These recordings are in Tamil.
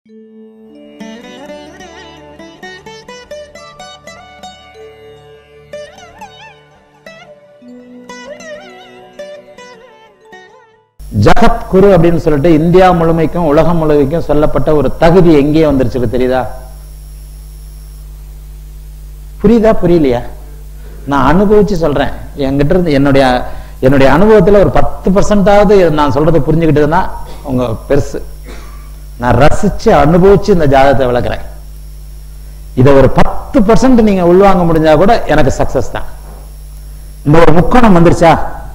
ஜகத் குரு அப்படின்னு சொல்லிட்டு இந்தியா முழுமைக்கும் உலகம் முழுமைக்கும் சொல்லப்பட்ட ஒரு தகுதி எங்கே வந்துருச்சு தெரியுதா புரியுதா புரியலையா நான் அனுபவிச்சு சொல்றேன் என்கிட்ட இருந்து என்னுடைய என்னுடைய அனுபவத்துல ஒரு பத்து பர்சன்டாவது நான் சொல்றதை புரிஞ்சுக்கிட்டதுன்னா உங்க பெருசு நான் ரசிச்சு அனுபவிச்சு இந்த ஜாதகத்தை விளக்குறேன் இதை ஒரு பத்து பர்சன்ட் நீங்க உள்வாங்க முடிஞ்சா கூட எனக்கு சக்சஸ் தான் இந்த ஒரு முக்கோணம் வந்துருச்சா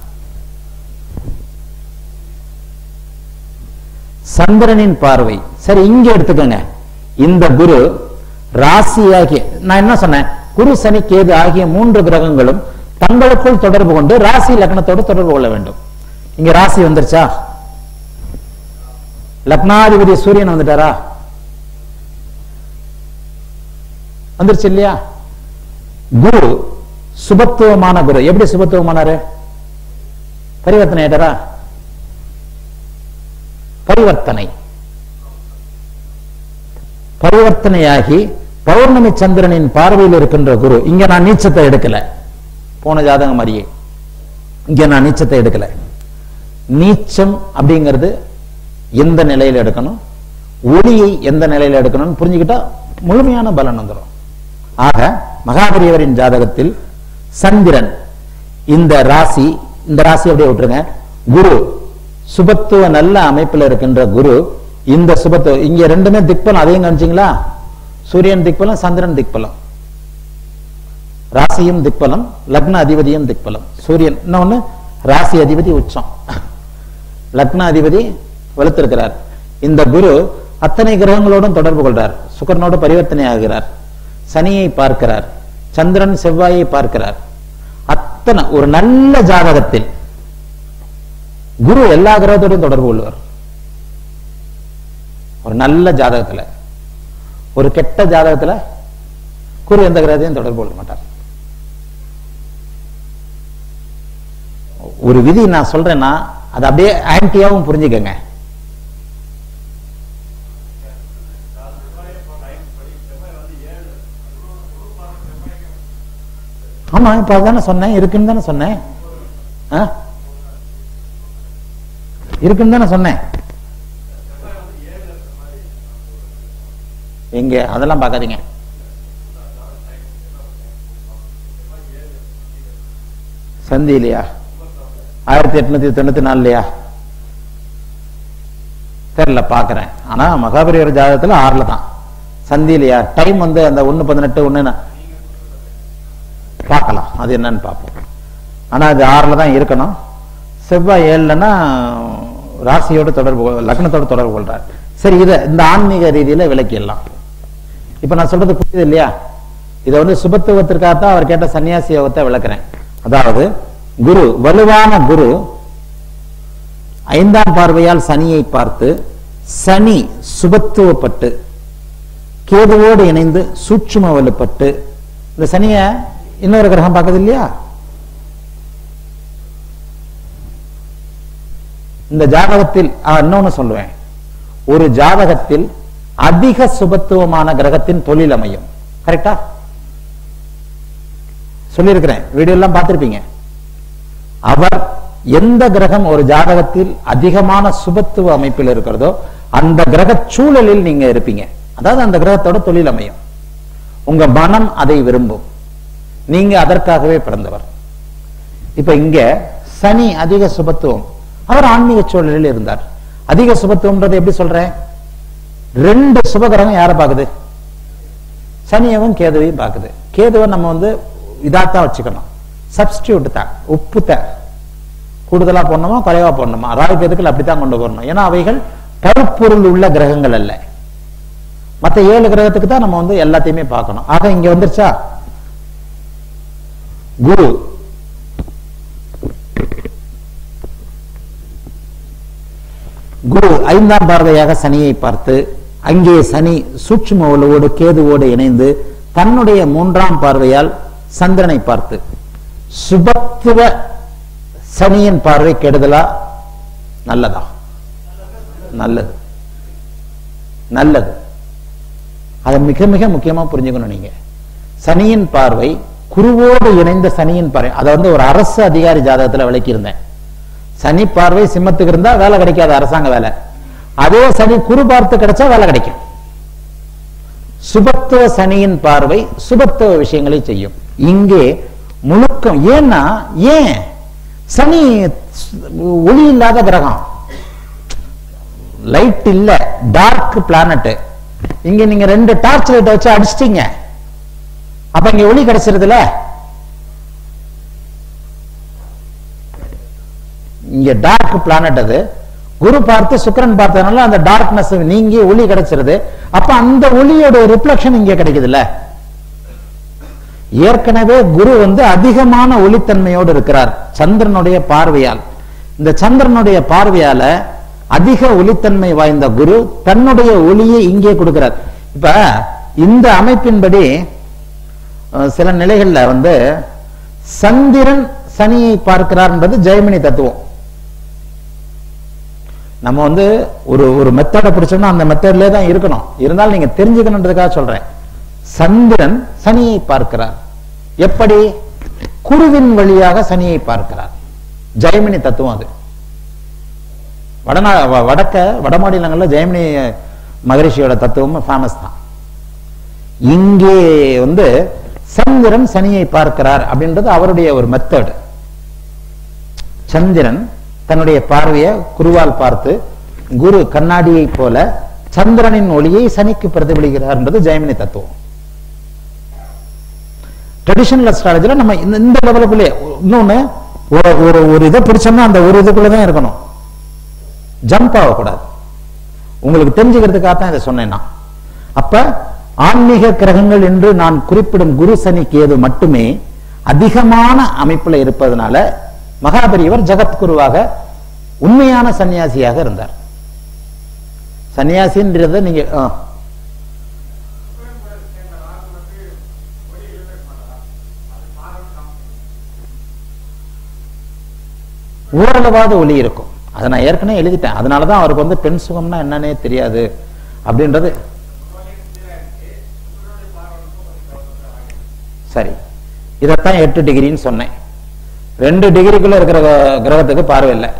சந்திரனின் பார்வை சரி இங்க எடுத்துக்கோங்க இந்த குரு ராசியாகிய நான் என்ன சொன்னேன் குரு சனி கேது ஆகிய மூன்று கிரகங்களும் தங்களுக்குள் தொடர்பு கொண்டு ராசி லக்னத்தோடு தொடர்பு கொள்ள வேண்டும் இங்க ராசி வந்துருச்சா லக்னாதிபதி சூரியன் வந்துட்டாரா வந்துருச்சு இல்லையா குரு சுபத்துவமான குரு எப்படி சுபத்துவமானாரு பரிவர்த்தனை ஆயிட்டாரா பரிவர்த்தனை பரிவர்த்தனையாகி பௌர்ணமி சந்திரனின் பார்வையில் இருக்கின்ற குரு இங்க நான் நீச்சத்தை எடுக்கல போன ஜாதகம் மாதிரியே இங்க நான் நீச்சத்தை எடுக்கல நீச்சம் அப்படிங்கிறது எந்த நிலையில எடுக்கணும் ஒளியை எந்த நிலையில எடுக்கணும்னு புரிஞ்சுக்கிட்டா முழுமையான பலன் வந்துடும் ஆக மகாபெரியவரின் ஜாதகத்தில் சந்திரன் இந்த ராசி இந்த ராசி அப்படியே விட்டுருங்க குரு சுபத்துவ நல்ல அமைப்பில் இருக்கின்ற குரு இந்த சுபத்துவ இங்க ரெண்டுமே திக்பலம் அதையும் கவனிச்சிங்களா சூரியன் திக்பலம் சந்திரன் திக்பலம் ராசியும் திக்பலம் லக்ன அதிபதியும் திக்பலம் சூரியன் இன்னொன்னு ராசி அதிபதி உச்சம் லக்ன அதிபதி வலுத்திருக்கிறார் இந்த குரு அத்தனை கிரகங்களோடும் தொடர்பு கொள்றார் சுக்கரனோடு பரிவர்த்தனை ஆகிறார் சனியை பார்க்கிறார் சந்திரன் செவ்வாயை பார்க்கிறார் அத்தனை ஒரு நல்ல ஜாதகத்தில் குரு எல்லா கிரகத்தோடையும் தொடர்பு கொள்வார் ஒரு நல்ல ஜாதகத்துல ஒரு கெட்ட ஜாதகத்துல குரு எந்த கிரகத்தையும் தொடர்பு கொள்ள மாட்டார் ஒரு விதி நான் சொல்றேன்னா அது அப்படியே ஆன்டியாவும் புரிஞ்சுக்கங்க ஆமா இப்ப அதானே சொன்னேன் இருக்குன்னு தானே சொன்னேன் ஆ? இருக்குன்னு தானே சொன்னேன் எங்க அதெல்லாம் பார்க்காதீங்க சந்தி இல்லையா ஆயிரத்தி எட்நூத்தி தொண்ணூத்தி நாலுலையா தெரியல பாக்குறேன் ஆனா மகாபெரியவர் ஜாதகத்துல ஆறுல தான் சந்தி இல்லையா டைம் வந்து அந்த ஒண்ணு பதினெட்டு ஒண்ணு பார்க்கலாம் அது என்னன்னு பார்ப்போம் ஆனா அது ஆறுல தான் இருக்கணும் செவ்வாய் ஏழுலன்னா ராசியோட தொடர்பு கொள்- லக்னத்தோட தொடர்பு கொள்றார் சரி இதை இந்த ஆன்மீக ரீதியில விளக்கிடலாம் இப்ப நான் சொல்றது புரியுது இல்லையா இதை வந்து சுபத்துவத்திற்காக தான் அவர் கேட்ட சன்னியாசி யோகத்தை விளக்குறேன் அதாவது குரு வலுவான குரு ஐந்தாம் பார்வையால் சனியை பார்த்து சனி சுபத்துவப்பட்டு கேதுவோடு இணைந்து சூட்சும வலுப்பட்டு இந்த சனிய இன்னொரு கிரகம் பார்க்குது இல்லையா இந்த ஜாதகத்தில் ஆ, இன்னொன்னு சொல்லுவேன் ஒரு ஜாதகத்தில் அதிக சுபத்துவமான கிரகத்தின் தொழில் அமையும் கரெக்டா சொல்லியிருக்கிறேன் வீடியோ எல்லாம் பார்த்திருப்பீங்க அவர் எந்த கிரகம் ஒரு ஜாதகத்தில் அதிகமான சுபத்துவ அமைப்பில் இருக்கிறதோ அந்த கிரக சூழலில் நீங்க இருப்பீங்க அதாவது அந்த கிரகத்தோட தொழில் அமையும் உங்க மனம் அதை விரும்பும் நீங்க அதற்காகவே பிறந்தவர் இப்ப இங்க சனி அதிக சுபத்துவம் அவர் ஆன்மீக சூழலில் இருந்தார் அதிக சுபத்துவம்ன்றது எப்படி சொல்றேன் ரெண்டு சுபகிரகம் யாரை பார்க்குது சனியவும் கேதுவையும் பார்க்குது கேதுவை நம்ம வந்து இதாத்தான் வச்சுக்கணும் சப்ஸ்டியூட் தான் உப்பு தான் கூடுதலா போடணுமா குறைவா போடணுமா ராகு கேதுக்கள் அப்படித்தான் கொண்டு போடணும் ஏன்னா அவைகள் பருப்பொருள் உள்ள கிரகங்கள் அல்ல மத்த ஏழு கிரகத்துக்கு தான் நம்ம வந்து எல்லாத்தையுமே பார்க்கணும் ஆக இங்க வந்துருச்சா குரு குரு ஐந்தாம் பார்வையாக சனியை பார்த்து அங்கே சனி சூட்சும ஒழுவோடு கேதுவோடு இணைந்து தன்னுடைய மூன்றாம் பார்வையால் சந்திரனை பார்த்து சுபத்துவ சனியின் பார்வை கெடுதலா நல்லதா நல்லது நல்லது அதை மிக மிக முக்கியமா புரிஞ்சுக்கணும் நீங்க சனியின் பார்வை குருவோடு இணைந்த சனியின் பார்வை அதை வந்து ஒரு அரசு அதிகாரி ஜாதகத்துல விளக்கியிருந்தேன் சனி பார்வை சிம்மத்துக்கு இருந்தா வேலை கிடைக்காது அரசாங்க வேலை அதே சனி குரு பார்த்து கிடைச்சா வேலை கிடைக்கும் சுபத்துவ சனியின் பார்வை சுபத்துவ விஷயங்களை செய்யும் இங்கே முழுக்கம் ஏன்னா ஏன் சனி ஒளி இல்லாத கிரகம் லைட் இல்ல டார்க் பிளானட் இங்க நீங்க ரெண்டு டார்ச் லைட் வச்சு அடிச்சிட்டீங்க அப்ப இங்க ஒளி கிடைச்சிருதுல இங்க டார்க் பிளானட் அது குரு பார்த்து சுக்கிரன் பார்த்ததுனால அந்த டார்க்னஸ் நீங்கி ஒளி கிடைச்சிருது அப்ப அந்த ஒளியோட ரிஃப்ளெக்ஷன் இங்க கிடைக்குதுல்ல ஏற்கனவே குரு வந்து அதிகமான ஒளித்தன்மையோடு இருக்கிறார் சந்திரனுடைய பார்வையால் இந்த சந்திரனுடைய பார்வையால அதிக ஒளித்தன்மை வாய்ந்த குரு தன்னுடைய ஒளியை இங்கே கொடுக்கிறார் இப்ப இந்த அமைப்பின்படி அஹ், சில நிலைகள்ல வந்து சந்திரன் சனியை பார்க்கிறார்ன்றது ஜெயமினி தத்துவம் நம்ம வந்து ஒரு ஒரு மெத்தடை பிடிச்சோம்னா அந்த மெத்தட்லயே தான் இருக்கணும் இருந்தாலும் நீங்க தெரிஞ்சுக்கணுன்றதுக்காக சொல்றேன் சந்திரன் சனியை பார்க்கிறார் எப்படி குருவின் வழியாக சனியை பார்க்கிறார் ஜெயமினி தத்துவம் அது வடநா வ- வடக்க வட மாநிலங்கள்ல ஜெயமினி மகரிஷியோட தத்துவம் ஃபேமஸ் தான் இங்கே வந்து சந்திரன் சனியை பார்க்கிறார் அப்படின்றது அவருடைய ஒரு மெத்தட் சந்திரன் தன்னுடைய பார்வையை குருவால் பார்த்து குரு கண்ணாடியை போல சந்திரனின் ஒளியை சனிக்கு பிரதிபலிக்கிறார் என்பது ஜெயமினி தத்துவம் ட்ரெடிஷனல் அஸ்ட்ராலஜில நம்ம இந்த இந்த லெவலுக்குள்ளே இன்னொன்னு ஒரு ஒரு ஒரு இதை பிடிச்சோம்னா அந்த ஒரு இதுக்குள்ள தான் இருக்கணும் ஜம்ப் ஆகக்கூடாது உங்களுக்கு தெரிஞ்சுக்கிறதுக்காக தான் இதை சொன்னேன் நான் அப்ப ஆன்மீக கிரகங்கள் என்று நான் குறிப்பிடும் குரு சனி கேது மட்டுமே அதிகமான அமைப்புல இருப்பதனால மகாபெரியவர் ஜெகத்குருவாக உண்மையான சன்னியாசியாக இருந்தார் சன்னியாசின்றத நீங்க ஆ. ஓரளவாத ஒளி இருக்கும் அதை நான் ஏற்கனவே எழுதிட்டேன் அதனாலதான் அவருக்கு வந்து பெண் சுகம்னா என்னன்னே தெரியாது அப்படின்றது சரி இதைத்தான் எட்டு டிகிரின்னு சொன்னேன் ரெண்டு டிகிரிக்குள்ள இருக்கிற க- கிரகத்துக்கு பார்வை இல்லை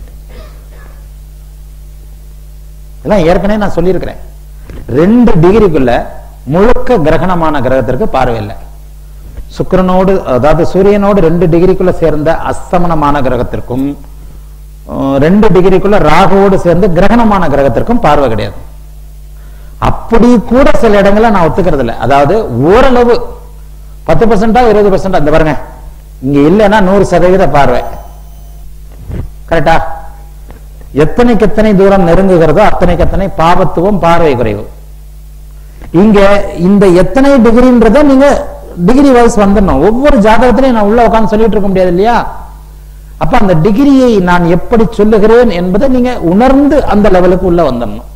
இதெல்லாம் ஏற்கனவே நான் சொல்லியிருக்கிறேன் ரெண்டு டிகிரிக்குள்ள முழுக்க கிரகணமான கிரகத்திற்கு பார்வை இல்லை சுக்கிரனோடு அதாவது சூரியனோடு ரெண்டு டிகிரிக்குள்ள சேர்ந்த அஸ்தமனமான கிரகத்திற்கும் அஹ், ரெண்டு டிகிரிக்குள்ள ராகுவோடு சேர்ந்து கிரகணமான கிரகத்திற்கும் பார்வை கிடையாது அப்படி கூட சில இடங்கள்ல நான் ஒத்துக்கிறது இல்லை அதாவது ஓரளவு பத்து பர்சன்டா இருபது பர்சன்டா இந்த பாருங்க இங்க இல்லைன்னா நூறு சதவீத பார்வை கரெக்டா எத்தனைக்கு எத்தனை தூரம் நெருங்குகிறதோ அத்தனைக்கு அத்தனை பாவத்துவம் பார்வை குறைவு இங்க இந்த எத்தனை டிகிரின்றத நீங்க டிகிரி வைஸ் வந்துடணும் ஒவ்வொரு ஜாதகத்திலையும் நான் உள்ள உட்கார்ந்து சொல்லிட்டு இருக்க முடியாது இல்லையா அப்ப அந்த டிகிரியை நான் எப்படி சொல்லுகிறேன் என்பதை நீங்க உணர்ந்து அந்த லெவலுக்கு உள்ள வந்துடணும்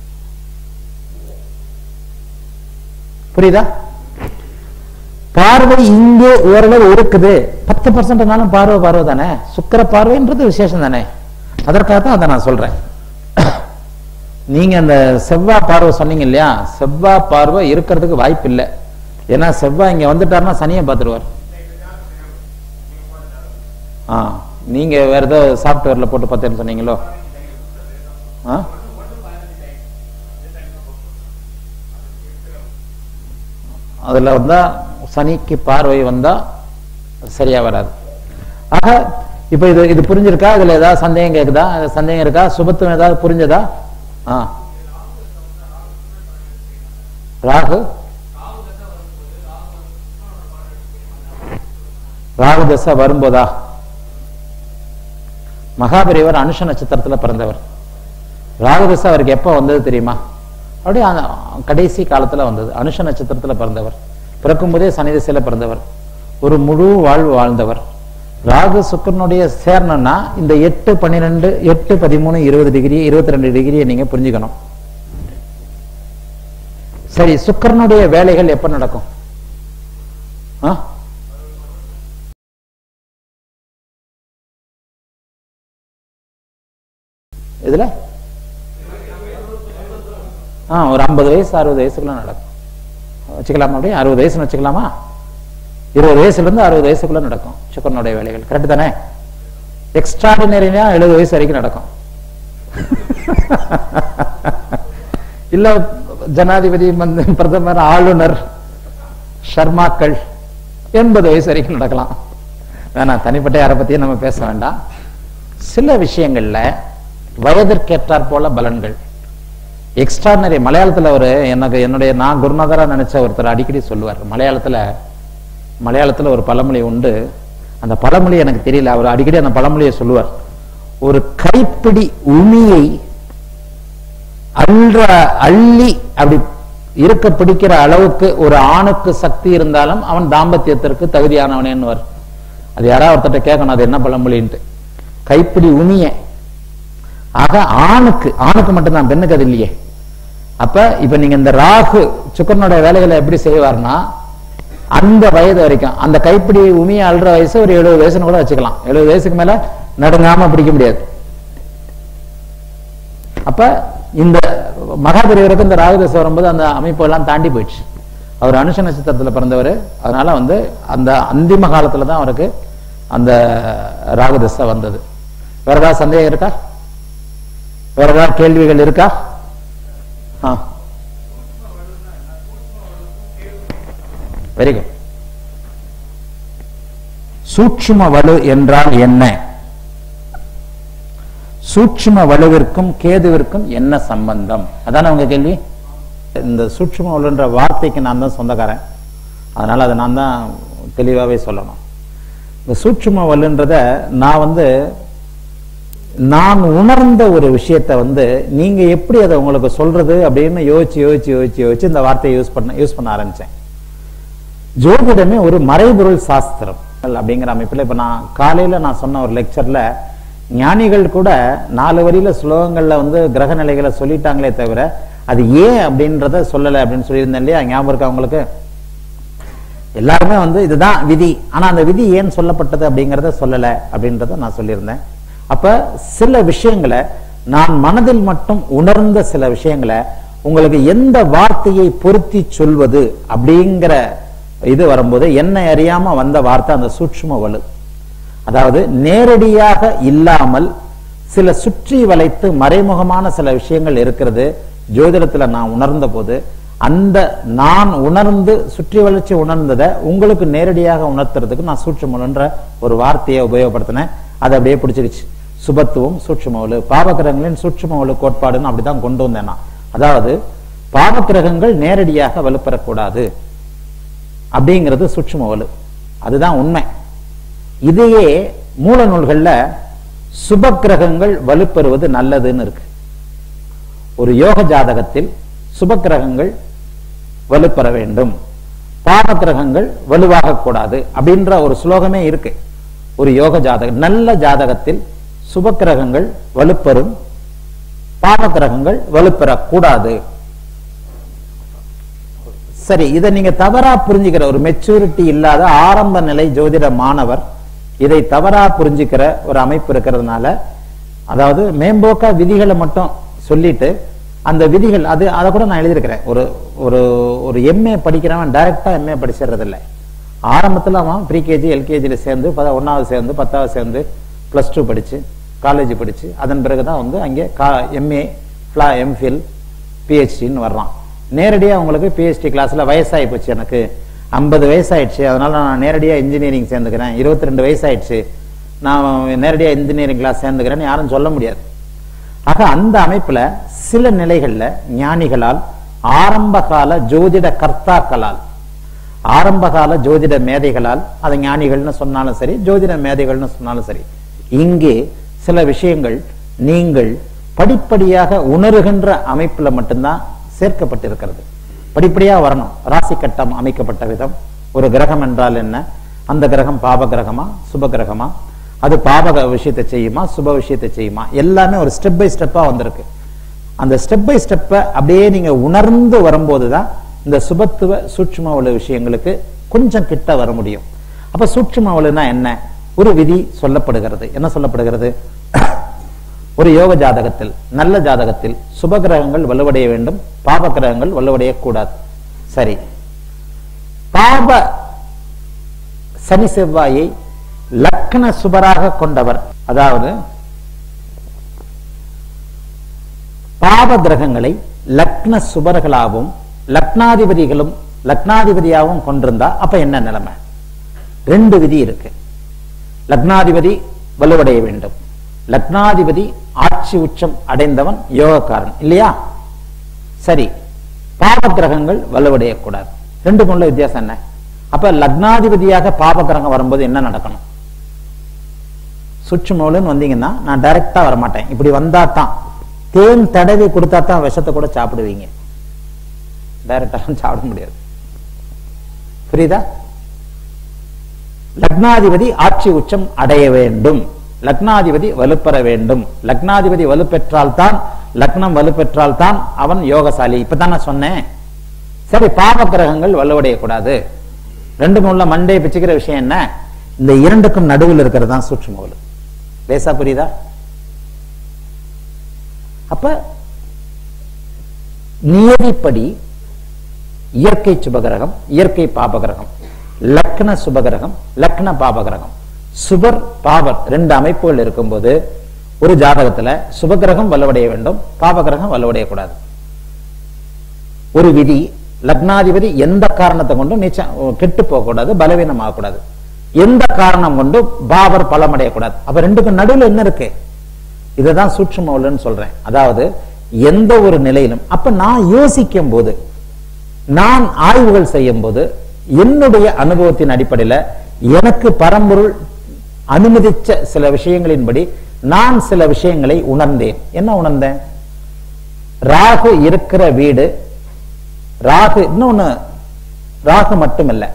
புரியுதா பார்வை இங்கே ஓரளவு இருக்குது பத்து பர்சன்ட்னாலும் பார்வை பார்வை தானே சுக்கர பார்வைன்றது விசேஷம் தானே அதற்காக தான் அதை நான் சொல்றேன் நீங்க அந்த செவ்வாய் பார்வை சொன்னீங்க இல்லையா செவ்வாய் பார்வை இருக்கிறதுக்கு வாய்ப்பு இல்லை ஏன்னா செவ்வாய் இங்க வந்துட்டாருன்னா சனியை பார்த்துருவார் ஆ நீங்க வேற ஏதோ சாஃப்ட்வேர்ல போட்டு பார்த்தேன்னு சொன்னீங்களோ ஆ அதுல வந்தா சனிக்கு பார்வை வந்தா சரியா வராது ஆக இப்ப இது இது புரிஞ்சிருக்கா இதுல ஏதாவது சந்தேகம் கேக்குதா சந்தேகம் இருக்கா சுபத்துவம் ஏதாவது புரிஞ்சதா ஆ ராகு ராகு தசை வரும்போதா மகாபெரியவர் அனுஷ நட்சத்திரத்துல பிறந்தவர் ராகு தசை அவருக்கு எப்ப வந்தது தெரியுமா அப்படியே அந்த கடைசி காலத்துல வந்தது அனுஷ நட்சத்திரத்துல பிறந்தவர் பிறக்கும் போதே சனி திசையில பிறந்தவர் ஒரு முழு வாழ்வு வாழ்ந்தவர் ராகு சுக்கரனுடைய சேரணும்னா இந்த எட்டு பன்னிரெண்டு எட்டு பதிமூணு இருபது டிகிரி இருபத்தி ரெண்டு டிகிரியை நீங்க புரிஞ்சுக்கணும் சரி சுக்கரனுடைய வேலைகள் எப்ப நடக்கும் ஆ? இதுல ஆ ஒரு ஐம்பது வயசு அறுபது வயசுக்குள்ள நடக்கும் வச்சுக்கலாமா அப்படியே அறுபது வயசுன்னு வச்சுக்கலாமா இருபது வயசுல இருந்து அறுபது வயசுக்குள்ள நடக்கும் சுக்கரனுடைய வேலைகள் கரெக்ட் தானே எக்ஸ்ட்ராடினரினா எழுபது வயசு வரைக்கும் நடக்கும் இல்ல ஜனாதிபதி மந்த- பிரதமர் ஆளுநர் ஷர்மாக்கள் எண்பது வயசு வரைக்கும் நடக்கலாம் வேணாம் தனிப்பட்ட யாரை பத்தியும் நம்ம பேச வேண்டாம் சில விஷயங்கள்ல வயதிற்கேற்றாற் போல பலன்கள் எக்ஸ்ட்ரானரி மலையாளத்துல ஒரு எனக்கு என்னுடைய நான் குருநாதரா நினைச்ச ஒருத்தர் அடிக்கடி சொல்லுவார் மலையாளத்துல மலையாளத்துல ஒரு பழமொழி உண்டு அந்த பழமொழி எனக்கு தெரியல அவர் அடிக்கடி அந்த பழமொழியை சொல்லுவார் ஒரு கைப்பிடி உமியை அல்ற அள்ளி அப்படி இருக்க பிடிக்கிற அளவுக்கு ஒரு ஆணுக்கு சக்தி இருந்தாலும் அவன் தாம்பத்தியத்திற்கு தகுதியானவனேன்னு அது யாராவது ஒருத்தட்ட கேட்கணும் அது என்ன பழமொழின்ட்டு கைப்பிடி உமிய ஆக ஆணுக்கு ஆணுக்கு மட்டும்தான் பெண்ணுக்கு அது இல்லையே அப்ப இப்ப நீங்க இந்த ராகு சுக்கரனுடைய வேலைகளை எப்படி செய்வார்னா அந்த வயது வரைக்கும் அந்த கைப்பிடி உமிய அல்ற வயசு ஒரு எழுபது வயசுன்னு கூட வச்சுக்கலாம் எழுபது வயசுக்கு மேல நடுங்காம பிடிக்க முடியாது அப்ப இந்த மகாபெரியவருக்கு இந்த ராகுதசை வரும்போது அந்த அமைப்பு எல்லாம் தாண்டி போயிடுச்சு அவர் அனுஷ நட்சத்திரத்துல பிறந்தவர் அதனால வந்து அந்த அந்திம காலத்துல தான் அவருக்கு அந்த ராகுதசை வந்தது வேற ஏதாவது சந்தேகம் இருக்கா வேற ஏதாவது கேள்விகள் இருக்கா ஆ வெரி குட் சூட்சும வலு என்றால் என்ன சூட்சும வலுவிற்கும் கேதுவிற்கும் என்ன சம்பந்தம் அதானே உங்க கேள்வி இந்த சூட்சும வலுன்ற வார்த்தைக்கு நான் தான் சொந்தக்காரன் அதனால அதை நான் தான் தெளிவாகவே சொல்லணும் இந்த சூட்சும வலுன்றத நான் வந்து நான் உணர்ந்த ஒரு விஷயத்தை வந்து நீங்க எப்படி அதை உங்களுக்கு சொல்றது அப்படின்னு யோசிச்சு யோசிச்சு யோசிச்சு யோசிச்சு இந்த வார்த்தையை யூஸ் பண்ண யூஸ் பண்ண ஆரம்பிச்சேன் ஜோதிடமே ஒரு மறைபொருள் சாஸ்திரம் அப்படிங்கிற அமைப்புல இப்ப நான் காலையில நான் சொன்ன ஒரு லெக்சர்ல ஞானிகள் கூட நாலு வரியில ஸ்லோகங்கள்ல வந்து கிரக நிலைகளை சொல்லிட்டாங்களே தவிர அது ஏன் அப்படின்றத சொல்லலை அப்படின்னு சொல்லியிருந்தேன் இல்லையா ஞாபகம் இருக்கா உங்களுக்கு எல்லாருமே வந்து இதுதான் விதி ஆனா அந்த விதி ஏன் சொல்லப்பட்டது அப்படிங்கறத சொல்லல அப்படின்றத நான் சொல்லியிருந்தேன் அப்ப சில விஷயங்களை நான் மனதில் மட்டும் உணர்ந்த சில விஷயங்களை உங்களுக்கு எந்த வார்த்தையை பொருத்தி சொல்வது அப்படிங்கிற இது வரும்போது என்னை அறியாம வந்த வார்த்தை அந்த சூட்சும வலு அதாவது நேரடியாக இல்லாமல் சில சுற்றி வளைத்து மறைமுகமான சில விஷயங்கள் இருக்கிறது ஜோதிடத்துல நான் உணர்ந்த போது அந்த நான் உணர்ந்து சுற்றி வளர்ச்சி உணர்ந்ததை உங்களுக்கு நேரடியாக உணர்த்துறதுக்கு நான் சூட்சுமன்ற ஒரு வார்த்தையை உபயோகப்படுத்தினேன் அதை அப்படியே பிடிச்சிருச்சு சுபத்துவம் சூட்சுமவலு பாவக்கிரகங்களின் சூட்சுமவலு கோட்பாடுன்னு அப்படிதான் கொண்டு வந்தேன் நான் அதாவது பாவக்கிரகங்கள் நேரடியாக வலுப்பெறக்கூடாது அப்படிங்கிறது சூட்சுமவலு அதுதான் உண்மை இதையே மூல நூல்கள்ல சுப கிரகங்கள் வலுப்பெறுவது நல்லதுன்னு இருக்கு ஒரு யோக ஜாதகத்தில் சுப கிரகங்கள் வலுப்பெற வேண்டும் பாவ கிரகங்கள் வலுவாக கூடாது அப்படின்ற ஒரு ஸ்லோகமே இருக்கு ஒரு யோக ஜாதகம் நல்ல ஜாதகத்தில் சுப கிரகங்கள் வலுப்பெறும் பாவ கிரகங்கள் வலுப்பெறக்கூடாது சரி இதை நீங்க தவறா புரிஞ்சுக்கிற ஒரு மெச்சூரிட்டி இல்லாத ஆரம்ப நிலை ஜோதிட மாணவர் இதை தவறா புரிஞ்சுக்கிற ஒரு அமைப்பு இருக்கிறதுனால அதாவது மேம்போக்கா விதிகளை மட்டும் சொல்லிட்டு அந்த விதிகள் அது அதை கூட நான் எழுதியிருக்கிறேன் ஒரு ஒரு ஒரு எம்ஏ படிக்கிறவன் டைரக்டா எம்ஏ படிச்சிடுறது இல்லை ஆரம்பத்தில் அவன் ப்ரீகேஜி எல்கேஜியில் சேர்ந்து பத ஒன்றாவது சேர்ந்து பத்தாவது சேர்ந்து ப்ளஸ் டூ படிச்சு காலேஜ் படிச்சு அதன் பிறகு தான் வந்து அங்கே கா எம்ஏ ஃப்ளா எம்ஃபில் பிஹெச்டின்னு வர்றான் நேரடியாக உங்களுக்கு பிஹெச்டி கிளாஸில் வயசாகி போச்சு எனக்கு ஐம்பது வயசாயிடுச்சு அதனால நான் நேரடியாக இன்ஜினியரிங் சேர்ந்துக்கிறேன் இருபத்தி ரெண்டு வயசாயிடுச்சு நான் நேரடியாக இன்ஜினியரிங் கிளாஸ் சேர்ந்துக்கிறேன்னு யாரும் சொல்ல முடியாது ஆக அந்த அமைப்புல சில நிலைகள்ல ஞானிகளால் ஆரம்ப கால ஜோதிட கர்த்தாக்களால் ஆரம்ப கால ஜோதிட மேதைகளால் அதை ஞானிகள்னு சொன்னாலும் சரி ஜோதிட மேதைகள்னு சொன்னாலும் சரி இங்கே சில விஷயங்கள் நீங்கள் படிப்படியாக உணர்கின்ற அமைப்புல மட்டும்தான் சேர்க்கப்பட்டிருக்கிறது படிப்படியா வரணும் ராசி கட்டம் அமைக்கப்பட்ட விதம் ஒரு கிரகம் என்றால் என்ன அந்த கிரகம் பாப கிரகமா சுப கிரகமா அது பாபக விஷயத்தை செய்யுமா சுப விஷயத்தை செய்யுமா எல்லாமே ஒரு ஸ்டெப் பை ஸ்டெப்பா வந்திருக்கு அந்த ஸ்டெப் பை ஸ்டெப்பை அப்படியே நீங்க உணர்ந்து வரும்போது தான் இந்த சுபத்துவ சூட்சும உள்ள விஷயங்களுக்கு கொஞ்சம் கிட்ட வர முடியும் அப்ப சூட்சும உலனா என்ன ஒரு விதி சொல்லப்படுகிறது என்ன சொல்லப்படுகிறது ஒரு யோக ஜாதகத்தில் நல்ல ஜாதகத்தில் சுப கிரகங்கள் வலுவடைய வேண்டும் பாப கிரகங்கள் வலுவடைய கூடாது சரி பாப சனி செவ்வாயை லக்ன சுபராக கொண்டவர் அதாவது பாவ கிரகங்களை லக்ன சுபர்களாகவும் லக்னாதிபதிகளும் லக்னாதிபதியாகவும் கொண்டிருந்தா அப்ப என்ன நிலைமை ரெண்டு விதி இருக்கு லக்னாதிபதி வலுவடைய வேண்டும் லக்னாதிபதி ஆட்சி உச்சம் அடைந்தவன் யோகக்காரன் இல்லையா சரி பாவ கிரகங்கள் வலுவடையக்கூடாது ரெண்டுக்கும் உள்ள வித்தியாசம் என்ன அப்ப லக்னாதிபதியாக பாப கிரகம் வரும்போது என்ன நடக்கணும் சுற்றுமூலன்னு வந்தீங்கன்னா நான் டைரக்டா வரமாட்டேன் இப்படி வந்தா தான் தேன் தடவி கொடுத்தா தான் விஷத்தை கூட சாப்பிடுவீங்க டைரக்டாலாம் சாப்பிட முடியாது புரியுதா லக்னாதிபதி ஆட்சி உச்சம் அடைய வேண்டும் லக்னாதிபதி வலுப்பெற வேண்டும் லக்னாதிபதி வலுப்பெற்றால் தான் லக்னம் வலுப்பெற்றால் தான் அவன் யோகசாலி இப்பதான் நான் சொன்னேன் சரி பாவ கிரகங்கள் வலுவடைய கூடாது ரெண்டு மூணுல மண்டே பிச்சுக்கிற விஷயம் என்ன இந்த இரண்டுக்கும் நடுவில் இருக்கிறது தான் சூட்சும வலு லேசா புரியுதா அப்ப நியதிப்படி இயற்கை சுபகிரகம் இயற்கை பாபகிரகம் லக்ன சுபகிரகம் லக்ன பாபகிரகம் சுபர் பாபர் ரெண்டு அமைப்புகள் இருக்கும்போது ஒரு ஜாதகத்துல சுபகிரகம் வலுவடைய வேண்டும் பாபகிரகம் வலுவடைய கூடாது ஒரு விதி லக்னாதிபதி எந்த காரணத்தை கொண்டும் நீச்சம் கெட்டு போகக்கூடாது பலவீனம் ஆகக்கூடாது எந்த காரணம் கொண்டு பாபர் பலமடையக்கூடாது அப்ப ரெண்டுக்கும் நடுவில் என்ன இருக்கு இதுதான் சூட்சும சொல்றேன் அதாவது எந்த ஒரு நிலையிலும் அப்ப நான் யோசிக்கும் போது நான் ஆய்வுகள் செய்யும் போது என்னுடைய அனுபவத்தின் அடிப்படையில் எனக்கு பரம்பொருள் அனுமதிச்ச சில விஷயங்களின்படி நான் சில விஷயங்களை உணர்ந்தேன் என்ன உணர்ந்தேன் ராகு இருக்கிற வீடு ராகு இன்னொன்னு ராகு மட்டுமல்ல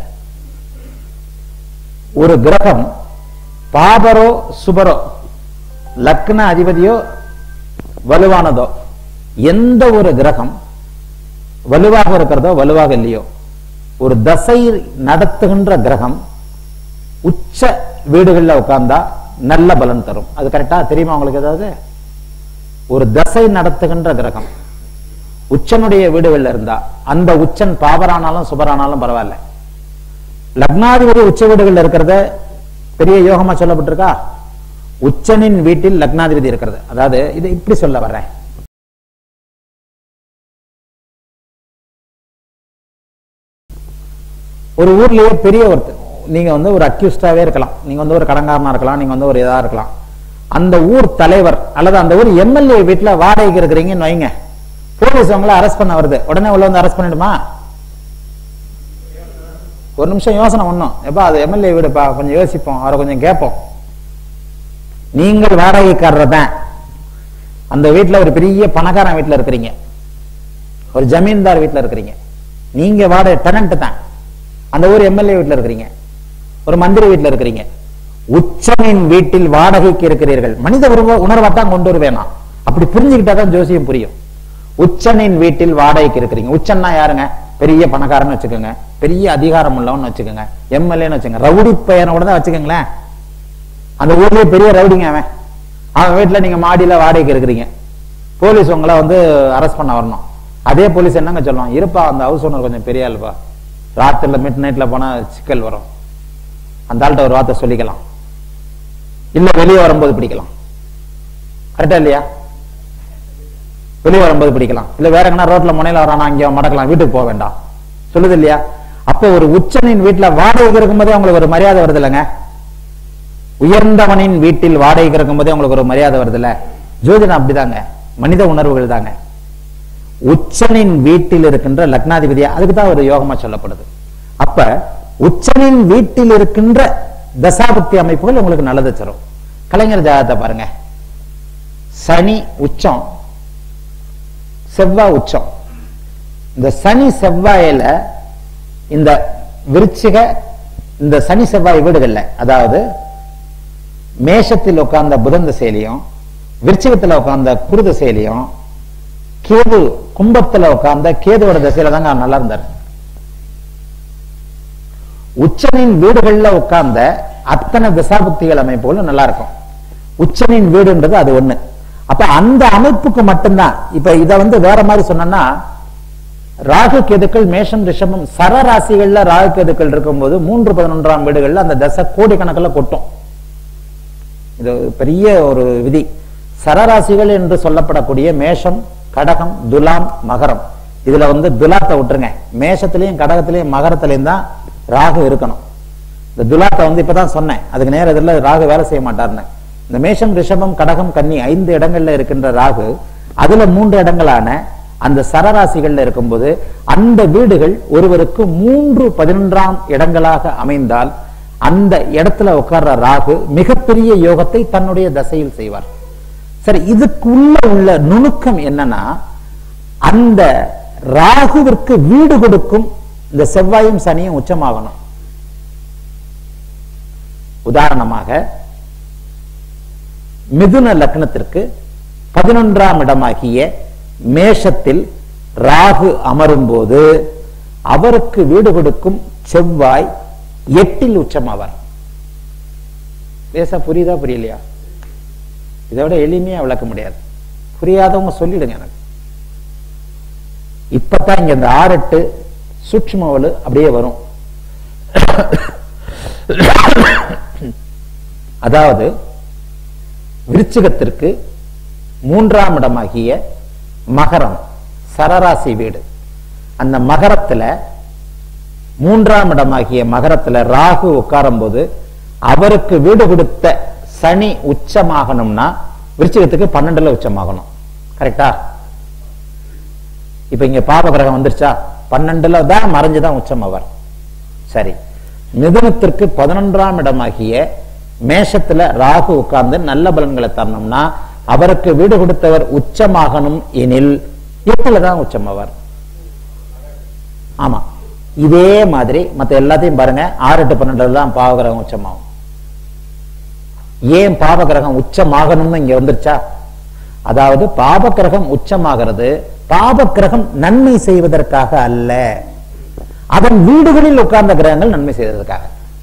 ஒரு கிரகம் பாபரோ சுபரோ லக்ன அதிபதியோ வலுவானதோ எந்த ஒரு கிரகம் வலுவாக இருக்கிறதோ வலுவாக இல்லையோ ஒரு தசை நடத்துகின்ற கிரகம் உச்ச வீடுகள்ல உட்கார்ந்தா நல்ல பலன் தரும் அது கரெக்டா தெரியுமா உங்களுக்கு ஏதாவது ஒரு தசை நடத்துகின்ற கிரகம் உச்சனுடைய வீடுகள்ல இருந்தா அந்த உச்சன் பாபரானாலும் சுபரானாலும் பரவாயில்ல லக்னாதிபதி உச்ச வீடுகள்ல இருக்கிறத பெரிய யோகமா சொல்லப்பட்டிருக்கா உச்சனின் வீட்டில் லக்னாதிபதி இருக்கிறது அதாவது இது இப்படி சொல்ல வர்றேன் ஒரு ஊர்லயே பெரிய ஒருத்தர் நீங்க வந்து ஒரு அக்யூஸ்டாவே இருக்கலாம் நீங்க வந்து ஒரு கடங்காரனா இருக்கலாம் நீங்க வந்து ஒரு இதா இருக்கலாம் அந்த ஊர் தலைவர் அல்லது அந்த ஊர் எம்எல்ஏ வீட்டுல வாடகைக்கு இருக்கிறீங்கன்னு வைங்க போலீஸ் உங்களை அரெஸ்ட் பண்ண வருது உடனே உள்ள வந்து அரெஸ்ட் பண்ணிடுமா ஒரு நிமிஷம் யோசனை பண்ணும் எப்பா அது எம்எல்ஏ வீடுப்பா கொஞ்சம் யோசிப்போம் அவரை கொஞ்சம் கேட்போம் நீங்கள் வாடகைக்காரர் தான் அந்த வீட்டுல ஒரு பெரிய பணக்காரன் வீட்டுல இருக்கிறீங்க ஒரு ஜமீன்தார் வீட்டுல இருக்கிறீங்க நீங்க வாடகை டெனன்ட் தான் அந்த ஊர் எம்எல்ஏ வீட்டுல இருக்கிறீங்க ஒரு மந்திரி வீட்டுல இருக்கிறீங்க உச்சனின் வீட்டில் வாடகைக்கு இருக்கிறீர்கள் மனித உருவ உணர்வை தான் கொண்டு வருவேனா அப்படி புரிஞ்சுக்கிட்டா தான் ஜோசியம் புரியும் உச்சனின் வீட்டில் வாடகைக்கு இருக்கிறீங்க உச்சன்னா யாருங்க பெரிய பணக்காரன்னு வச்சுக்கோங்க பெரிய அதிகாரம் உள்ளவன்னு வச்சுக்கோங்க எம்எல்ஏன்னு வச்சுக்கோங்க ரவுடி பையனோட தான் வச்சுக்கோங்களேன் அந்த ஊர்லயே பெரிய ரவுடிங்க அவன் அவன் வீட்டுல நீங்க மாடியில வாடகைக்கு இருக்கிறீங்க போலீஸ் உங்களை வந்து அரெஸ்ட் பண்ண வரணும் அதே போலீஸ் என்னங்க சொல்லுவான் இருப்பா அந்த ஹவுஸ் ஓனர் கொஞ்சம் பெரிய ஆளுப்பா ராத்திரில மிட் நைட்ல போனா சிக்கல் வரும் அந்த ஆள்கிட்ட ஒரு வார்த்தை சொல்லிக்கலாம் இல்ல வெளியே வரும்போது பிடிக்கலாம் கரெக்டா இல்லையா வெளியே வரும்போது பிடிக்கலாம் இல்ல வேற எங்கன்னா ரோட்ல முனையில வரானா அங்கே மடக்கலாம் வீட்டுக்கு போக வேண்டாம் சொல்லுது இல்லையா அப்போ ஒரு உச்சனின் வீட்டுல வாடகைக்கு இருக்கும்போதே உங்களுக்கு ஒரு மரியாதை வருது இல்லைங்க உயர்ந்தவனின் வீட்டில் வாடகைக்கு இருக்கும்போதே உங்களுக்கு ஒரு மரியாதை வருது இல்ல ஜோதிடம் அப்படிதாங்க மனித உணர்வுகள் தாங்க உச்சனின் வீட்டில் இருக்கின்ற லக்னாதிபதியா அதுக்கு தான் ஒரு யோகமா சொல்லப்படுது அப்ப உச்சனின் வீட்டில் இருக்கின்ற தசாபக்தி அமைப்புகள் உங்களுக்கு நல்லது தரும் கலைஞர் ஜாதகத்தை பாருங்க சனி உச்சம் செவ்வாய் உச்சம் இந்த சனி செவ்வாயில இந்த விருச்சிக இந்த சனி செவ்வாய் வீடுகள்ல அதாவது மேஷத்தில் உட்கார்ந்த புதன் திசையிலையும் விருச்சிகத்துல உட்கார்ந்த குரு திசையிலையும் கேது கும்பத்துல உட்கார்ந்த கேதுவோட திசையில தாங்க அவர் நல்லா இருந்தார் உச்சனின் வீடுகள்ல உட்கார்ந்த அத்தனை திசாபுக்திகள் அமைப்புகளும் நல்லா இருக்கும் உச்சனின் வீடுன்றது அது ஒண்ணு அப்ப அந்த அமைப்புக்கு மட்டும்தான் இப்ப இத வந்து வேற மாதிரி சொன்னோம்னா ராகு கேதுக்கள் மேஷம் ரிஷபம் சரராசிகள்ல ராகு கேதுக்கள் இருக்கும்போது மூன்று பதினொன்றாம் வீடுகள்ல அந்த தசை கோடிக்கணக்கில் கொட்டும் இது ஒரு பெரிய ஒரு விதி சரராசிகள் என்று சொல்லப்படக்கூடிய மேஷம் கடகம் துலாம் மகரம் இதுல வந்து துலாத்தை விட்டுருங்க மேஷத்திலையும் கடகத்திலையும் மகரத்திலையும் தான் ராகு இருக்கணும் இந்த துலாத்தை வந்து இப்பதான் சொன்னேன் அதுக்கு நேர இதுல ராகு வேலை செய்ய மாட்டார்னு இந்த மேஷம் ரிஷபம் கடகம் கன்னி ஐந்து இடங்கள்ல இருக்கின்ற ராகு அதுல மூன்று இடங்களான அந்த சரராசிகள்ல இருக்கும்போது அந்த வீடுகள் ஒருவருக்கு மூன்று பதினொன்றாம் இடங்களாக அமைந்தால் அந்த இடத்துல உட்கார்ற ராகு மிகப்பெரிய யோகத்தை தன்னுடைய தசையில் செய்வார் சரி இதுக்குள்ள உள்ள நுணுக்கம் என்னன்னா அந்த ராகுவிற்கு வீடு கொடுக்கும் இந்த செவ்வாயும் சனியும் உச்சமாகணும் உதாரணமாக மிதுன லக்னத்திற்கு பதினொன்றாம் இடமாகிய மேஷத்தில் ராகு அமரும் போது அவருக்கு வீடு கொடுக்கும் செவ்வாய் எட்டில் உச்சமாவார் பேச புரியுதா புரியலையா இதோட எளிமையா விளக்க முடியாது புரியாதவங்க சொல்லிடுங்க எனக்கு இப்பதான் இங்க இந்த ஆறெட்டு சூட்சுமவலு அப்படியே வரும் அதாவது விருச்சிகத்திற்கு மூன்றாம் இடமாகிய மகரம் சரராசி வீடு அந்த மகரத்துல மூன்றாம் இடமாகிய மகரத்துல ராகு உட்காரும் போது அவருக்கு வீடு கொடுத்த சனி உச்சமாகணும்னா விருச்சிகத்துக்கு பன்னெண்டுல உச்சமாகணும் கரெக்டா இப்ப இங்க பாப கிரகம் வந்துருச்சா பன்னெண்டுல தான் மறைஞ்சுதான் உச்சம் அவர் சரி மிதுனத்திற்கு பதினொன்றாம் இடமாகிய மேஷத்துல ராகு உட்கார்ந்து நல்ல பலன்களை தரணும்னா அவருக்கு வீடு கொடுத்தவர் உச்சமாகணும் எனில் எட்டுல தான் உச்சம் அவர் ஆமா இதே மாதிரி மத்த எல்லாத்தையும் பாருங்க ஆறு எட்டு பன்னெண்டுல தான் பாவகிரகம் உச்சமாகும் ஏன் பாவகிரகம் உச்சமாகணும்னு இங்க வந்துருச்சா அதாவது பாபகிரகம் உச்சமாகிறது பாபகிரகம் நன்மை செய்வதற்காக அல்ல அதன் வீடுகளில் உட்கார்ந்த கிரகங்கள் நன்மை செய்வதற்காக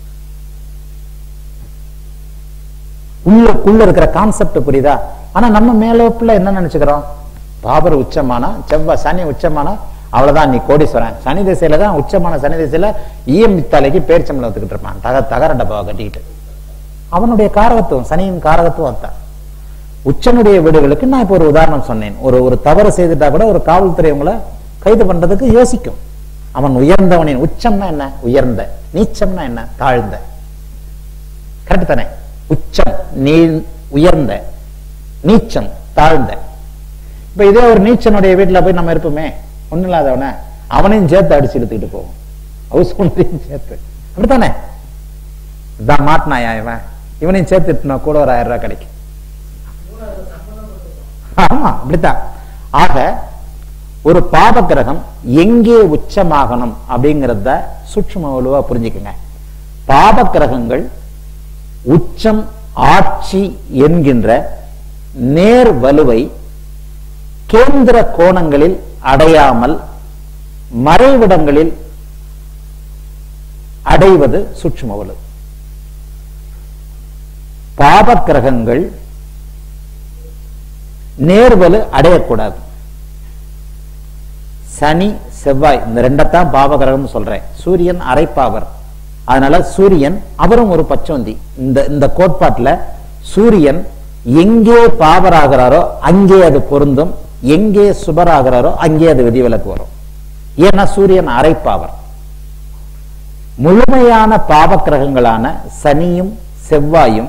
உள்ள உள்ள இருக்கிற கான்செப்ட் புரியுதா ஆனா நம்ம மேலோப்புல என்ன நினைச்சுக்கிறோம் பாபர் உச்சமானா செவ்வாய் சனி உச்சமானா அவ்வளவுதான் நீ கோடீஸ்வரன் சனி திசையில தான் உச்சமான சனி திசையில ஈயம் தலைக்கு பேரிச்சம்பளம் வச்சுக்கிட்டு இருப்பான் தக தகர டப்பாவை கட்டிக்கிட்டு அவனுடைய காரகத்துவம் சனியின் காரகத்துவம் அதான் உச்சனுடைய வீடுகளுக்கு நான் இப்போ ஒரு உதாரணம் சொன்னேன் ஒரு ஒரு தவறு செய்துட்டா கூட ஒரு காவல்துறை உங்களை கைது பண்றதுக்கு யோசிக்கும் அவன் உயர்ந்தவனின் உச்சம்னா என்ன உயர்ந்த நீச்சம்னா என்ன தாழ்ந்த கரெக்ட் தானே உச்சம் நீ உயர்ந்த நீச்சம் தாழ்ந்த இப்ப இதே ஒரு நீச்சனுடைய வீட்டுல போய் நம்ம இருப்போமே ஒண்ணு இல்லாதவன அவனையும் சேர்த்து அடிச்சு இழுத்துக்கிட்டு போவோம் ஹவுஸ் ஓனரையும் சேர்த்து அப்படித்தானே இதான் மாட்டினாயா இவன் இவனையும் சேர்த்து இட்டுனா கூட ஒரு ஆயிரம் ரூபாய் கிடைக்கும் ஆமா அப்படித்தான் ஆக ஒரு பாப கிரகம் எங்கே உச்சமாகணும் அப்படிங்கறத சூட்சும வலுவா புரிஞ்சுக்குங்க பாப கிரகங்கள் உச்சம் ஆட்சி என்கின்ற நேர் வலுவை கேந்திர கோணங்களில் அடையாமல் மறைவிடங்களில் அடைவது சூட்சும வலு பாப கிரகங்கள் நேர்வலு அடையக்கூடாது சனி செவ்வாய் இந்த ரெண்டத்தான் பாவகிரகம் சொல்றேன் சூரியன் அரைப்பாவர் அதனால சூரியன் அவரும் ஒரு பச்சோந்தி இந்த இந்த கோட்பாட்டுல சூரியன் எங்கே பாவராகிறாரோ அங்கே அது பொருந்தும் எங்கே சுபராகிறாரோ அங்கே அது விதிவிலக்கு வரும் ஏன்னா சூரியன் அரைப்பாவர் முழுமையான பாவக்கிரகங்களான சனியும் செவ்வாயும்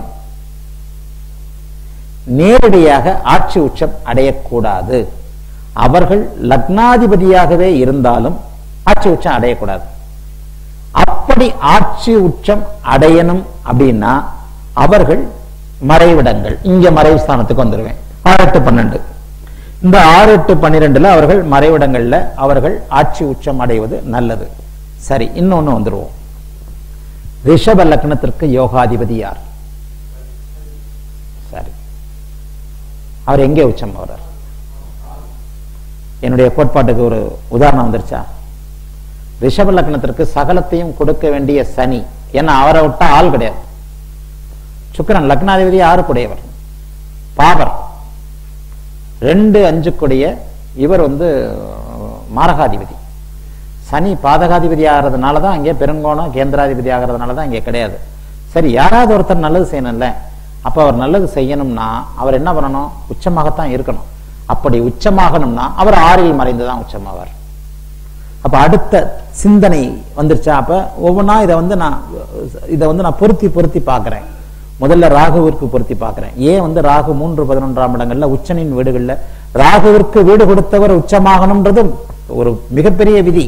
நேரடியாக ஆட்சி உச்சம் அடையக்கூடாது அவர்கள் லக்னாதிபதியாகவே இருந்தாலும் ஆட்சி உச்சம் அடையக்கூடாது அப்படி ஆட்சி உச்சம் அடையணும் அப்படின்னா அவர்கள் மறைவிடங்கள் இங்க மறைவு ஸ்தானத்துக்கு வந்துருவேன் ஆறு எட்டு பன்னெண்டு இந்த ஆறு எட்டு பன்னிரெண்டுல அவர்கள் மறைவிடங்கள்ல அவர்கள் ஆட்சி உச்சம் அடைவது நல்லது சரி இன்னொன்னு வந்துருவோம் ரிஷப லக்னத்திற்கு யோகாதிபதி யார் சரி அவர் எங்கே உச்சம் வர்றார் என்னுடைய கோட்பாட்டுக்கு ஒரு உதாரணம் வந்துருச்சா ரிஷப லக்னத்திற்கு சகலத்தையும் கொடுக்க வேண்டிய சனி ஏன்னா அவரை விட்டா ஆள் கிடையாது சுக்கிரன் லக்னாதிபதி ஆறு குடையவர் பாவர் ரெண்டு அஞ்சுக்குடைய இவர் வந்து அஹ், மாரகாதிபதி சனி பாதகாதிபதி ஆகிறதுனால தான் அங்கே பெருங்கோணம் கேந்திராதிபதி ஆகிறதுனால தான் இங்கே கிடையாது சரி யாராவது ஒருத்தர் நல்லது செய்யணும்ல அப்ப அவர் நல்லது செய்யணும்னா அவர் என்ன பண்ணணும் உச்சமாகத்தான் இருக்கணும் அப்படி உச்சமாகணும்னா அவர் ஆறில் மறைந்து தான் உச்சமாவார் அப்ப அடுத்த சிந்தனை வந்துருச்சா அப்ப ஒவ்வொன்றா இதை வந்து நான் இதை வந்து நான் பொருத்தி பொருத்தி பார்க்கிறேன் முதல்ல ராகுவிற்கு பொருத்தி பார்க்கிறேன் ஏன் வந்து ராகு மூன்று பதினொன்றாம் இடங்கள்ல உச்சனின் வீடுகள்ல ராகுவிற்கு வீடு கொடுத்தவர் உச்சமாகணும்ன்றது ஒரு மிகப்பெரிய விதி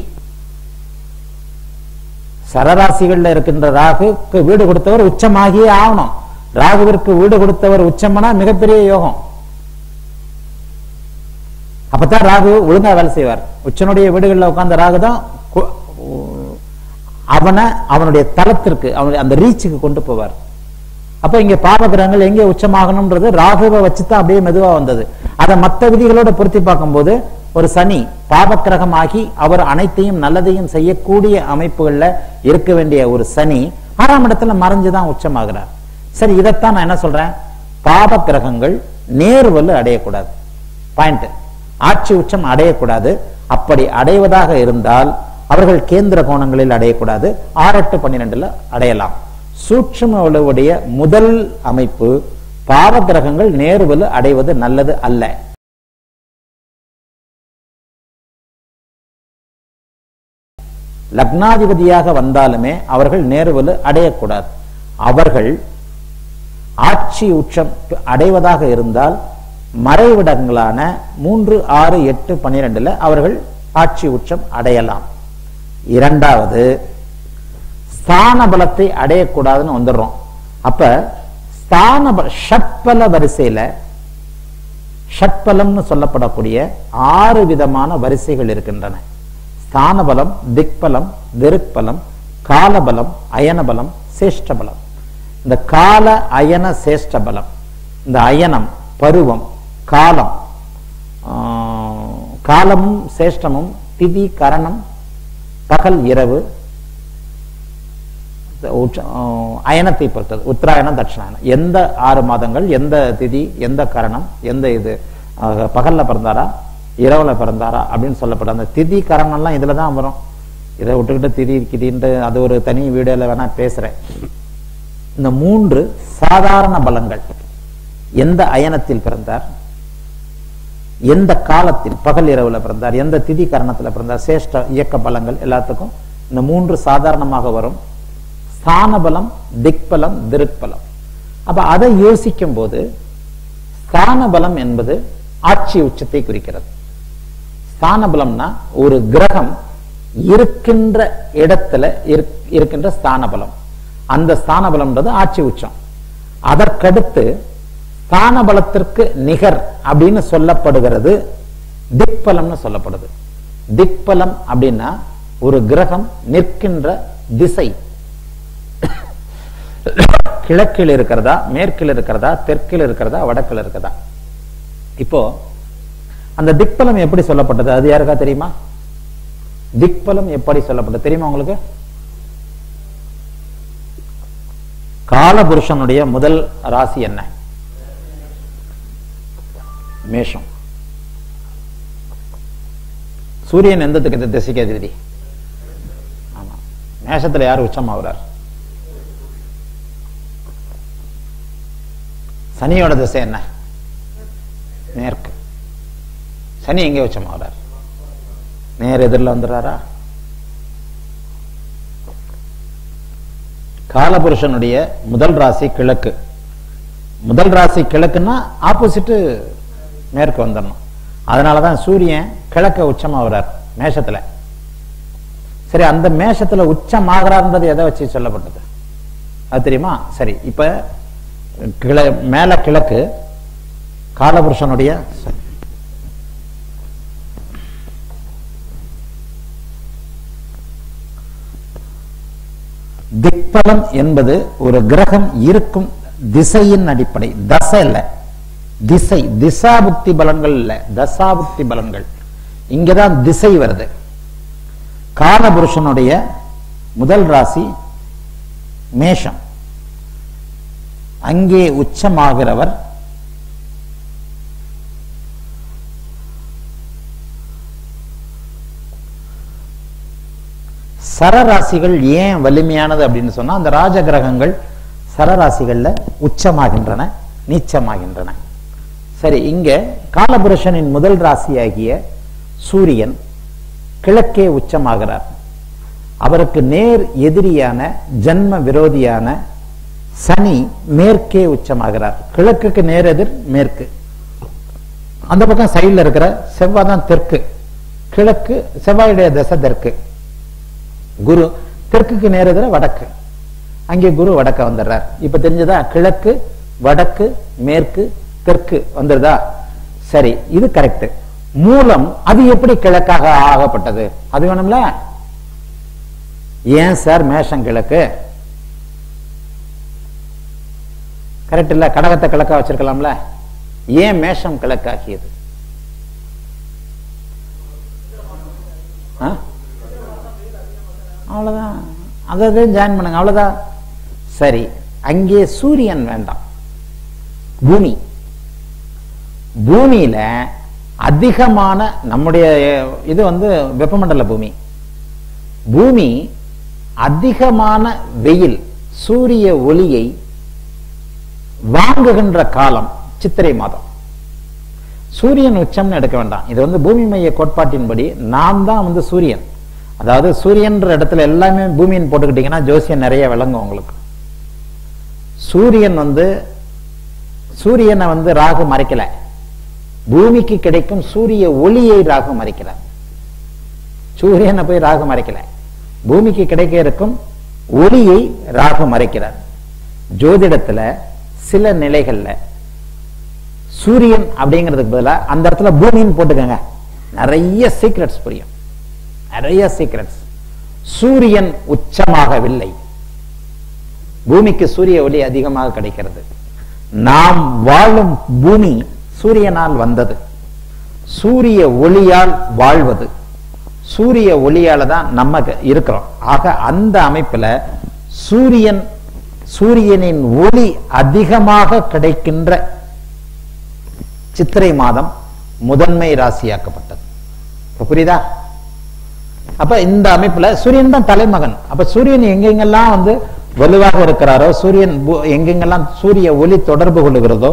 சரராசிகள்ல இருக்கின்ற ராகுக்கு வீடு கொடுத்தவர் உச்சமாகியே ஆகணும் ராகுவிற்கு வீடு கொடுத்தவர் உச்சம்னா மிகப்பெரிய யோகம் அப்பதான் ராகு ஒழுங்கா வேலை செய்வார் உச்சனுடைய வீடுகளில் உட்கார்ந்த ராகு தான் கு- அவனை அவனுடைய தளத்திற்கு அவனுடைய அந்த ரீச்சுக்கு கொண்டு போவார் அப்ப இங்க பாவகிரகங்கள் எங்கே உச்சமாகணும்ன்றது ராகுவை வச்சுதான் அப்படியே மெதுவா வந்தது அதை மற்ற விதிகளோட பொருத்தி பார்க்கும்போது ஒரு சனி பாவக்கிரகமாகி அவர் அனைத்தையும் நல்லதையும் செய்யக்கூடிய அமைப்புகள்ல இருக்க வேண்டிய ஒரு சனி ஆறாம் இடத்துல மறைஞ்சுதான் உச்சமாகிறார் சரி இதைத்தான் நான் என்ன சொல்றேன் பாவக்கிரகங்கள் நேர்வல் அடையக்கூடாது பாயிண்ட் ஆட்சி உச்சம் அடையக்கூடாது அப்படி அடைவதாக இருந்தால் அவர்கள் கேந்திர கோணங்களில் அடையக்கூடாது ஆறு எட்டு பன்னிரெண்டுல அடையலாம் சூட்சும உளவுடைய முதல் அமைப்பு பாவ கிரகங்கள் நேர்வலு அடைவது நல்லது அல்ல லக்னாதிபதியாக வந்தாலுமே அவர்கள் நேர்வலு அடையக்கூடாது அவர்கள் ஆட்சி உச்சம் அடைவதாக இருந்தால் மறைவிடங்களான மூன்று ஆறு எட்டு பன்னிரெண்டுல அவர்கள் ஆட்சி உச்சம் அடையலாம் இரண்டாவது ஸ்தான பலத்தை அடையக்கூடாதுன்னு வந்துடுறோம் அப்ப ஸ்தான பல ஷட்பல வரிசையில ஷட்பலம்னு சொல்லப்படக்கூடிய ஆறு விதமான வரிசைகள் இருக்கின்றன ஸ்தான பலம் திக்பலம் திருக்பலம் காலபலம் அயனபலம் சேஷ்டபலம் இந்த கால அயன சேஷ்ட பலம் இந்த அயனம் பருவம் காலம் ஆஹ், காலமும் சேஷ்டமும் திதி கரணம் பகல் இரவு உச்ச- ஆஹ், அயனத்தை பொறுத்தது உத்தராயணம் தட்சிணாயனம் எந்த ஆறு மாதங்கள் எந்த திதி எந்த கரணம் எந்த இது ஆஹ், பகல்ல பிறந்தாரா இரவுல பிறந்தாரா அப்படின்னு சொல்லப்படும் அந்த திதி கரணம்லாம் இதுல தான் வரும் இதை விட்டுக்கிட்டு திதி கிதின்ட்டு அது ஒரு தனி வீடியோல வேணா பேசுறேன் இந்த மூன்று சாதாரண பலங்கள் எந்த அயனத்தில் பிறந்தார் எந்த காலத்தில் பகல் இரவுல பிறந்தார் எந்த திதி கரணத்துல பிறந்தார் சேஷ்ட இயக்க பலங்கள் எல்லாத்துக்கும் இந்த மூன்று சாதாரணமாக வரும் ஸ்தான பலம் திக்பலம் திருக்பலம் அப்ப அதை யோசிக்கும் போது ஸ்தான பலம் என்பது ஆட்சி உச்சத்தை குறிக்கிறது ஸ்தான பலம்னா ஒரு கிரகம் இருக்கின்ற இடத்துல இருக்- இருக்கின்ற ஸ்தான பலம் அந்த ஸ்தான பலம்ன்றது ஆட்சி உச்சம் அதற்கடுத்து ஸ்தான பலத்திற்கு நிகர் அப்படின்னு சொல்லப்படுகிறது திக்பலம்னு சொல்லப்படுது திக்பலம் அப்படின்னா ஒரு கிரகம் நிற்கின்ற திசை கிழக்கில் இருக்கிறதா மேற்கில் இருக்கிறதா தெற்கில் இருக்கிறதா வடக்கில் இருக்கிறதா இப்போ அந்த திக்பலம் எப்படி சொல்லப்பட்டது அது யாருக்கா தெரியுமா திக்பலம் எப்படி சொல்லப்பட்டது தெரியுமா உங்களுக்கு காலபுருஷனுடைய முதல் ராசி என்ன மேஷம் சூரியன் எந்த திக்கு- திசைக்கு அதிபதி ஆமா மேஷத்துல யார் உச்சமாகிறார் சனியோட திசை என்ன மேற்கு சனி எங்க உச்சமாகிறார் நேர் எதிரில் வந்துடுறாரா காலபுருஷனுடைய முதல் ராசி கிழக்கு முதல் ராசி கிழக்குன்னா ஆப்போசிட் மேற்கு வந்துடணும் அதனாலதான் சூரியன் கிழக்க உச்சமாகிறார் மேஷத்துல சரி அந்த மேஷத்துல உச்சமாகிறார்ன்றது எதை வச்சு சொல்லப்பட்டது அது தெரியுமா சரி இப்ப கிழ மேல கிழக்கு காலபுருஷனுடைய திக்பலம் என்பது ஒரு கிரகம் இருக்கும் திசையின் அடிப்படை தசை இல்ல திசை திசாபுக்தி பலன்கள் இல்ல தசாபுக்தி பலன்கள் இங்கதான் திசை வருது காலபுருஷனுடைய முதல் ராசி மேஷம் அங்கே உச்சமாகிறவர் சரராசிகள் ஏன் வலிமையானது அப்படின்னு சொன்னா அந்த ராஜ கிரகங்கள் சரராசிகள்ல உச்சமாகின்றன நீச்சமாகின்றன சரி இங்க காலபுருஷனின் முதல் ராசியாகிய சூரியன் கிழக்கே உச்சமாகிறார் அவருக்கு நேர் எதிரியான ஜன்ம விரோதியான சனி மேற்கே உச்சமாகிறார் கிழக்குக்கு நேர் எதிர் மேற்கு அந்த பக்கம் சைடுல இருக்கிற செவ்வாய் தான் தெற்கு கிழக்கு செவ்வாயுடைய திசை தெற்கு குரு தெற்குக்கு நேர் எதிர வடக்கு அங்கே குரு வடக்க வந்துடுறார் இப்ப தெரிஞ்சதா கிழக்கு வடக்கு மேற்கு தெற்கு வந்துருதா சரி இது கரெக்ட் மூலம் அது எப்படி கிழக்காக ஆகப்பட்டது அது வேணும்ல ஏன் சார் மேஷம் கிழக்கு கரெக்ட் இல்ல கடகத்தை கிழக்கா வச்சிருக்கலாம்ல ஏன் மேஷம் கிழக்காக்கியது ஆ? அவ்வளவுதான் அதை ஜாயின் பண்ணுங்க அவ்வளவுதான் சரி அங்கே சூரியன் வேண்டாம் பூமி பூமியில அதிகமான நம்முடைய இது வந்து வெப்பமண்டல பூமி பூமி அதிகமான வெயில் சூரிய ஒளியை வாங்குகின்ற காலம் சித்திரை மாதம் சூரியன் உச்சம்னு எடுக்க வேண்டாம் இது வந்து பூமி மைய கோட்பாட்டின்படி நாம் தான் வந்து சூரியன் அதாவது சூரியன்ற இடத்துல எல்லாமே பூமியின் போட்டுக்கிட்டீங்கன்னா ஜோசியம் நிறைய விளங்கும் உங்களுக்கு சூரியன் வந்து சூரியனை வந்து ராகு மறைக்கல பூமிக்கு கிடைக்கும் சூரிய ஒளியை ராகு மறைக்கிறார் சூரியனை போய் ராகு மறைக்கல பூமிக்கு கிடைக்க இருக்கும் ஒளியை ராகு மறைக்கிறார் ஜோதிடத்துல சில நிலைகள்ல சூரியன் அப்படிங்கிறதுக்கு பதிலா அந்த இடத்துல பூமின்னு போட்டுக்கங்க நிறைய சீக்ரெட்ஸ் புரியும் நிறைய சீக்ரெட்ஸ் சூரியன் உச்சமாகவில்லை பூமிக்கு சூரிய ஒளி அதிகமாக கிடைக்கிறது நாம் வாழும் பூமி சூரியனால் வந்தது சூரிய ஒளியால் வாழ்வது சூரிய ஒளியால தான் நம்ம இருக்கிறோம் ஆக அந்த அமைப்புல சூரியன் சூரியனின் ஒளி அதிகமாக கிடைக்கின்ற சித்திரை மாதம் முதன்மை ராசியாக்கப்பட்டது இப்ப புரியுதா அப்ப இந்த அமைப்புல சூரியன் தான் தலைமகன் அப்ப சூரியன் எங்கெங்கெல்லாம் வந்து வலுவாக இருக்கிறாரோ சூரியன் பூ- எங்கெங்கெல்லாம் சூரிய ஒளி தொடர்பு கொள்ளுகிறதோ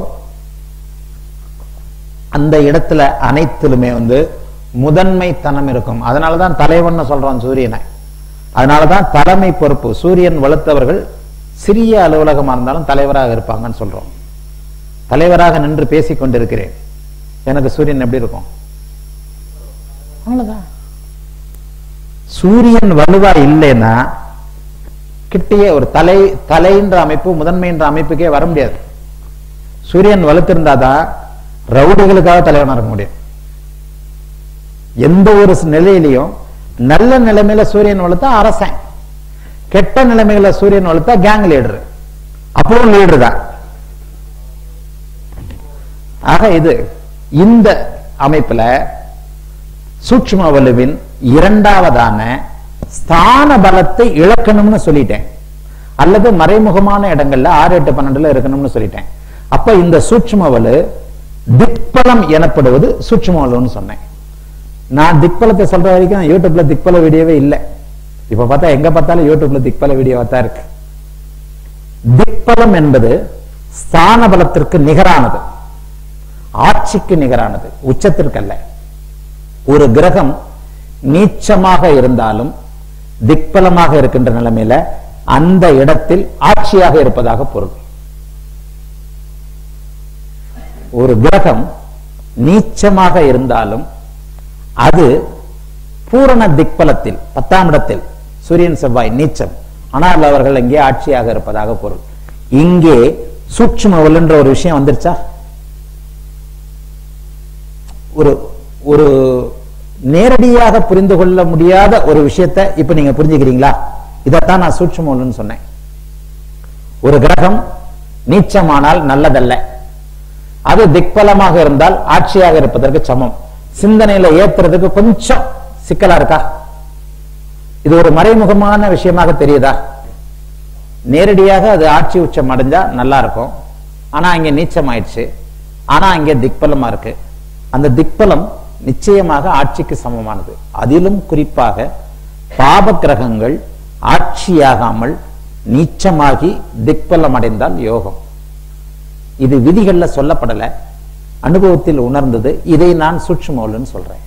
அந்த இடத்துல அனைத்திலுமே வந்து முதன்மை தனம் இருக்கும் அதனாலதான் தலைவன் சொல்றோம் சூரியனை அதனாலதான் தலைமை பொறுப்பு சூரியன் வலுத்தவர்கள் சிறிய அலுவலகமா இருந்தாலும் தலைவராக இருப்பாங்கன்னு சொல்றோம் தலைவராக நின்று பேசிக் கொண்டிருக்கிறேன் எனக்கு சூரியன் எப்படி இருக்கும் அவ்வளவுதான் சூரியன் வலுவா இல்லைன்னா கிட்டேயே ஒரு தலை தலைன்ற அமைப்பு முதன்மைன்ற அமைப்புக்கே வர முடியாது சூரியன் வலுத்திருந்தாதான் ரவுடிகளுக்காக தலைவனா இருக்க முடியும் எந்த ஒரு நிலையிலையும் நல்ல நிலைமையில சூரியன் வளர்த்தா அரசன் கெட்ட நிலைமையில சூரியன் வளர்த்தா கேங் லீடர் அப்பவும் லீடர் தான் ஆக இது இந்த அமைப்புல சூட்சும வலுவின் இரண்டாவதான ஸ்தான பலத்தை இழக்கணும்னு சொல்லிட்டேன் அல்லது மறைமுகமான இடங்கள்ல ஆறு எட்டு பன்னெண்டுல இருக்கணும்னு சொல்லிட்டேன் அப்ப இந்த சூட்சும வலு திக்பலம் எனப்படுவது சூட்சும வலுன்னு சொன்னேன் நான் திக்பலத்தை சொல்ற வரைக்கும் யூடியூப்ல திக்பல வீடியோவே இல்லை இப்ப பார்த்தா எங்க பார்த்தாலும் யூடியூப்ல திக்பல வீடியோவா தான் இருக்கு திக்பலம் என்பது ஸ்தான பலத்திற்கு நிகரானது ஆட்சிக்கு நிகரானது உச்சத்திற்கு அல்ல ஒரு கிரகம் நீச்சமாக இருந்தாலும் திக்பலமாக இருக்கின்ற நிலைமையில அந்த இடத்தில் ஆட்சியாக இருப்பதாக பொருள் ஒரு கிரகம் நீச்சமாக இருந்தாலும் அது பூரண திக்பலத்தில் பத்தாம் இடத்தில் சூரியன் செவ்வாய் நீச்சம் ஆனால் அவர்கள் இங்கே ஆட்சியாக இருப்பதாக பொருள் இங்கே சூட்சும என்ற ஒரு விஷயம் வந்துருச்சா ஒரு ஒரு நேரடியாக புரிந்து கொள்ள முடியாத ஒரு விஷயத்தை இப்ப நீங்க புரிஞ்சுக்கிறீங்களா இதைத்தான் நான் சூட்சுமம்னு சொன்னேன் ஒரு கிரகம் நீச்சமானால் நல்லதல்ல அது திக்பலமாக இருந்தால் ஆட்சியாக இருப்பதற்கு சமம் சிந்தனையில ஏத்துறதுக்கு கொஞ்சம் சிக்கலா இருக்கா இது ஒரு மறைமுகமான விஷயமாக தெரியுதா நேரடியாக அது ஆட்சி உச்சம் அடைஞ்சா நல்லா இருக்கும் ஆனா இங்க நீச்சம் ஆயிடுச்சு ஆனா இங்க திக்பலமா இருக்கு அந்த திக்பலம் நிச்சயமாக ஆட்சிக்கு சமமானது அதிலும் குறிப்பாக பாப கிரகங்கள் ஆட்சியாகாமல் நீச்சமாகி திக்பலம் அடைந்தால் யோகம் இது விதிகள்ல சொல்லப்படல அனுபவத்தில் உணர்ந்தது இதை நான் சூட்சுமோல்னு சொல்றேன்